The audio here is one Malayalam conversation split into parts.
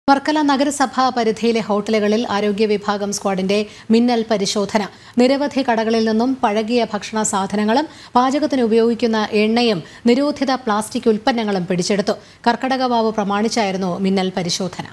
വർക്കല നഗരസഭാ പരിധിയിലെ ഹോട്ടലുകളിൽ ആരോഗ്യ വിഭാഗം സ്ക്വാഡിന്റെ മിന്നൽ പരിശോധന നിരവധി കടകളിൽ നിന്നും പഴകിയ ഭക്ഷണ സാധനങ്ങളും പാചകത്തിന് ഉപയോഗിക്കുന്ന എണ്ണയും നിരോധിത പ്ലാസ്റ്റിക് ഉൽപ്പന്നങ്ങളും പിടിച്ചെടുത്തു കർക്കടകവാവ് പ്രമാണിച്ചായിരുന്നു മിന്നൽ പരിശോധന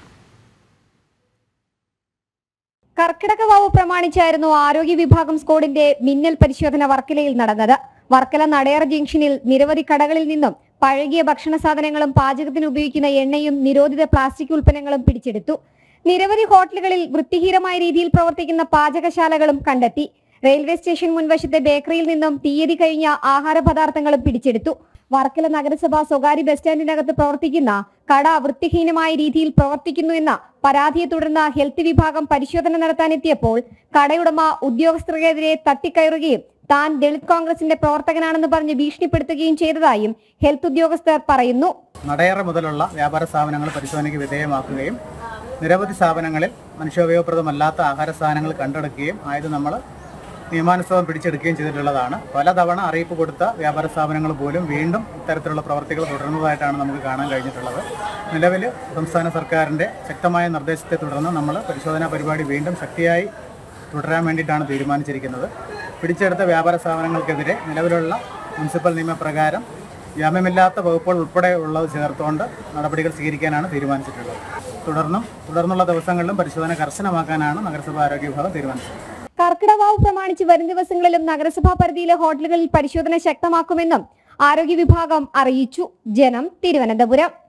കർക്കിടകവാവ് പ്രമാണിച്ചായിരുന്നു ആരോഗ്യ വിഭാഗം സ്ക്വാഡിന്റെ മിന്നൽ പരിശോധന വർക്കലയിൽ നടന്നത് വർക്കല നടയർ ജംഗ്ഷനിൽ നിരവധി കടകളിൽ നിന്നും പഴകിയ ഭക്ഷണ സാധനങ്ങളും പാചകത്തിന് ഉപയോഗിക്കുന്ന എണ്ണയും നിരോധിത പ്ലാസ്റ്റിക് ഉൽപ്പന്നങ്ങളും പിടിച്ചെടുത്തു നിരവധി ഹോട്ടലുകളിൽ വൃത്തിഹീനമായ രീതിയിൽ പ്രവർത്തിക്കുന്ന പാചകശാലകളും കണ്ടെത്തി റെയിൽവേ സ്റ്റേഷൻ മുൻവശത്തെ ബേക്കറിയിൽ നിന്നും തീയതി കഴിഞ്ഞ ആഹാര പദാർത്ഥങ്ങളും പിടിച്ചെടുത്തു വർക്കല നഗരസഭ സ്വകാര്യ ബസ് സ്റ്റാൻഡിനകത്ത് പ്രവർത്തിക്കുന്ന കട വൃത്തിഹീനമായ രീതിയിൽ പ്രവർത്തിക്കുന്നു എന്ന പരാതിയെ തുടർന്ന് ഹെൽത്ത് വിഭാഗം പരിശോധന നടത്താനെത്തിയപ്പോൾ കടയുടമ ഉദ്യോഗസ്ഥർക്കെതിരെ തട്ടിക്കയറുകയും താൻ ദളിത് കോൺഗ്രസിന്റെ പ്രവർത്തകനാണെന്ന് പറഞ്ഞ് ഭീഷണിപ്പെടുത്തുകയും ചെയ്തതായും ഹെൽത്ത് ഉദ്യോഗസ്ഥർ പറയുന്നു നടയറ മുതലുള്ള വ്യാപാര സ്ഥാപനങ്ങൾ പരിശോധനയ്ക്ക് വിധേയമാക്കുകയും നിരവധി സ്ഥാപനങ്ങളിൽ മനുഷ്യോപയോഗപ്രദമല്ലാത്ത ആഹാര സാധനങ്ങൾ കണ്ടെടുക്കുകയും ആയത് നമ്മൾ നിയമാനുസൃതം പിടിച്ചെടുക്കുകയും ചെയ്തിട്ടുള്ളതാണ് പലതവണ അറിയിപ്പ് കൊടുത്ത വ്യാപാര സ്ഥാപനങ്ങൾ പോലും വീണ്ടും ഇത്തരത്തിലുള്ള പ്രവർത്തികൾ തുടരുന്നതായിട്ടാണ് നമുക്ക് കാണാൻ കഴിഞ്ഞിട്ടുള്ളത് നിലവിൽ സംസ്ഥാന സർക്കാരിൻ്റെ ശക്തമായ നിർദ്ദേശത്തെ തുടർന്ന് നമ്മൾ പരിശോധനാ പരിപാടി വീണ്ടും ശക്തിയായി തുടരാൻ വേണ്ടിയിട്ടാണ് തീരുമാനിച്ചിരിക്കുന്നത് പിടിച്ചെടുത്ത വ്യാപാര സ്ഥാപനങ്ങൾക്കെതിരെ നിലവിലുള്ള മുനിസിപ്പൽ നിയമപ്രകാരം ജാമ്യമില്ലാത്ത വകുപ്പുകൾ ഉൾപ്പെടെ ഉള്ളത് ചേർത്തുകൊണ്ട് നടപടികൾ സ്വീകരിക്കാനാണ് തീരുമാനിച്ചിട്ടുള്ളത് തുടർന്നും തുടർന്നുള്ള ദിവസങ്ങളിലും പരിശോധന കർശനമാക്കാനാണ് നഗരസഭാ ആരോഗ്യ വിഭാഗം തീരുമാനിച്ചത് കർക്കിടവാവ് പ്രമാണിച്ച് വരും ദിവസങ്ങളിലും നഗരസഭാ പരിധിയിലെ ഹോട്ടലുകളിൽ പരിശോധന ശക്തമാക്കുമെന്നും ആരോഗ്യ വിഭാഗം അറിയിച്ചു ജനം തിരുവനന്തപുരം